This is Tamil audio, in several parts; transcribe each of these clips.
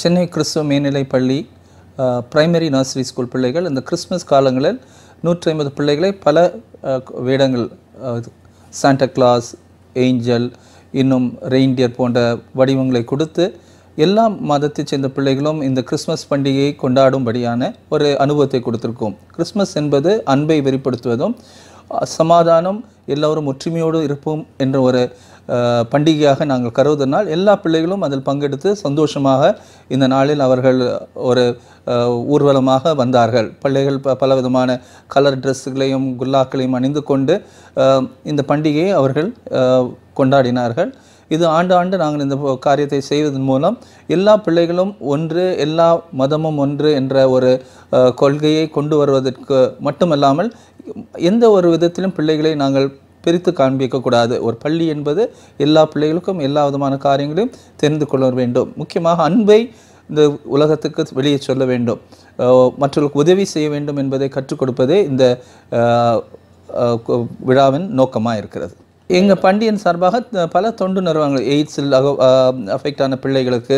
சென்னை கிறிஸ்துவ மேல்நிலைப் பள்ளி பிரைமரி நர்சரி ஸ்கூல் பிள்ளைகள் இந்த கிறிஸ்மஸ் காலங்களில் நூற்றி ஐம்பது பிள்ளைகளை பல அஹ், வேடங்கள் சாண்டா கிளாஸ் ஏஞ்சல் இன்னும் ரெயின்டியர் போன்ற வடிவங்களை கொடுத்து எல்லா மதத்தைச் சேர்ந்த பிள்ளைகளும் இந்த கிறிஸ்மஸ் பண்டிகையை கொண்டாடும்படியான ஒரு அனுபவத்தை கொடுத்திருக்கோம் கிறிஸ்மஸ் என்பது அன்பை வெளிப்படுத்துவதும் அஹ், சமாதானம் எல்லோரும் ஒற்றுமையோடு இருப்போம் என்ற ஒரு அஹ், பண்டிகையாக நாங்கள் கருதுனால் எல்லா பிள்ளைகளும் அதில் பங்கெடுத்து சந்தோஷமாக இந்த நாளில் அவர்கள் ஒரு அஹ், ஊர்வலமாக வந்தார்கள் பிள்ளைகள் ப பலவிதமான கலர் ட்ரெஸ்ஸுகளையும் குல்லாக்களையும் அணிந்து கொண்டு அஹ், இந்த பண்டிகையை அவர்கள் அஹ், கொண்டாடினார்கள் இது ஆண்டு ஆண்டு நாங்கள் இந்த ப- காரியத்தை செய்வதன் மூலம் எல்லா பிள்ளைகளும் ஒன்று எல்லா மதமும் ஒன்று என்ற ஒரு அஹ், கொள்கையை கொண்டு வருவதற்கு மட்டுமல்லாமல் எந்த ஒரு விதத்திலும் பிள்ளைகளை நாங்கள் பிரித்து காண்பிக்கக்கூடாது ஒரு பள்ளி என்பது எல்லா பிள்ளைகளுக்கும் எல்லா விதமான காரியங்களையும் தெரிந்து கொள்ள வேண்டும் முக்கியமாக அன்பை இந்த உலகத்துக்கு வெளியே சொல்ல வேண்டும் அஹ், மற்றவர்களுக்கு உதவி செய்ய வேண்டும் என்பதை கற்றுக் கொடுப்பதே இந்த அஹ், அஹ், கு- விழாவின் நோக்கமாக இருக்கிறது எங்கள் பண்டிகையின் சார்பாக த- பல தொண்டு நிறுவனங்கள் எய்ட்ஸில் அஃபெக்ட் ஆன பிள்ளைகளுக்கு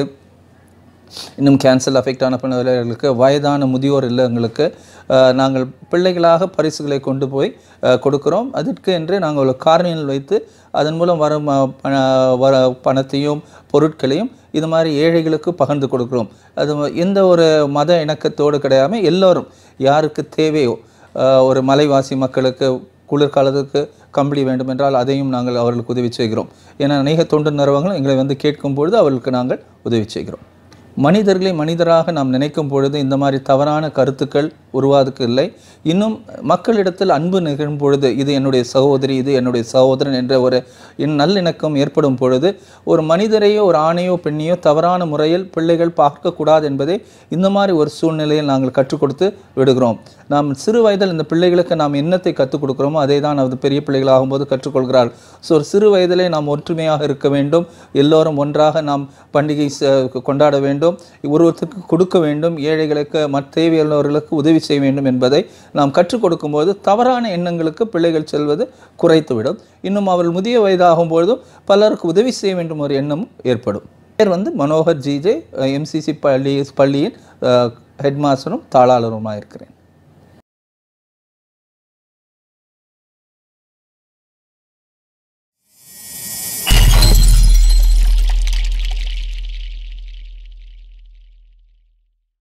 இன்னும் கேன்சர் அஃபெக்ட் ஆன பிள்ளைகளுக்கு வயதான முதியோர் இல்லங்களுக்கு அஹ், நாங்கள் பிள்ளைகளாக பரிசுகளை கொண்டு போய் அஹ், கொடுக்கிறோம் அதற்கு என்று நாங்கள் ஒரு காரணியில் வைத்து அதன் மூலம் வரும் அஹ், பண வர பணத்தையும் பொருட்களையும் இது மாதிரி ஏழைகளுக்கு பகிர்ந்து கொடுக்கிறோம் அது எந்த ஒரு மத இணக்கத்தோடு கிடையாமல் எல்லோரும் யாருக்கு தேவையோ அஹ், ஒரு மலைவாசி மக்களுக்கு குளிர்காலத்துக்கு கம்பளி வேண்டும் என்றால் அதையும் நாங்கள் அவர்களுக்கு உதவி செய்கிறோம் ஏன்னா அநேக தொண்டு நிறுவனங்கள் எங்களை வந்து கேட்கும் பொழுது அவர்களுக்கு நாங்கள் உதவி செய்கிறோம் மனிதர்களை மனிதராக நாம் நினைக்கும் பொழுது இந்த மாதிரி தவறான கருத்துக்கள் உருவாதுக்கு இல்லை இன்னும் மக்களிடத்தில் அன்பு நிகழும் பொழுது இது என்னுடைய சகோதரி இது என்னுடைய சகோதரன் என்ற ஒரு இன் நல்லிணக்கம் ஏற்படும் பொழுது ஒரு மனிதரையோ ஒரு ஆணையோ பெண்ணையோ தவறான முறையில் பிள்ளைகள் பார்க்கக்கூடாது என்பதை இந்த மாதிரி ஒரு சூழ்நிலையில் நாங்கள் கற்றுக் கொடுத்து விடுகிறோம் நாம் சிறு வயதில் இந்த பிள்ளைகளுக்கு நாம் என்னத்தை கற்றுக் கொடுக்கிறோமோ அதை தான் அது பெரிய பிள்ளைகளாகும்போது கற்றுக்கொள்கிறார்கள் ஸோ ஒரு சிறு வயதிலே நாம் ஒற்றுமையாக இருக்க வேண்டும் எல்லோரும் ஒன்றாக நாம் பண்டிகை ச- கொண்டாட வேண்டும் ஒருவருக்கு கொடுக்க வேண்டும் ஏழைகளுக்கு மற்ற தேவையுள்ளவர்களுக்கு உதவி செய்ய வேண்டும் என்பதை நாம் கற்றுக் கொடுக்கும்போது தவறான எண்ணங்களுக்கு பிள்ளைகள் செல்வது குறைத்துவிடும் இன்னும் அவர்கள் முதிய வயதாகும் பொழுதும் பலருக்கு உதவி செய்ய வேண்டும் ஒரு எண்ணமும் ஏற்படும் பேர் வந்து மனோகர் ஜிஜே எம்சிசி பள்ளி பள்ளியின் ஹெட் மாஸ்டரும் தாளாளருமாக இருக்கிறேன்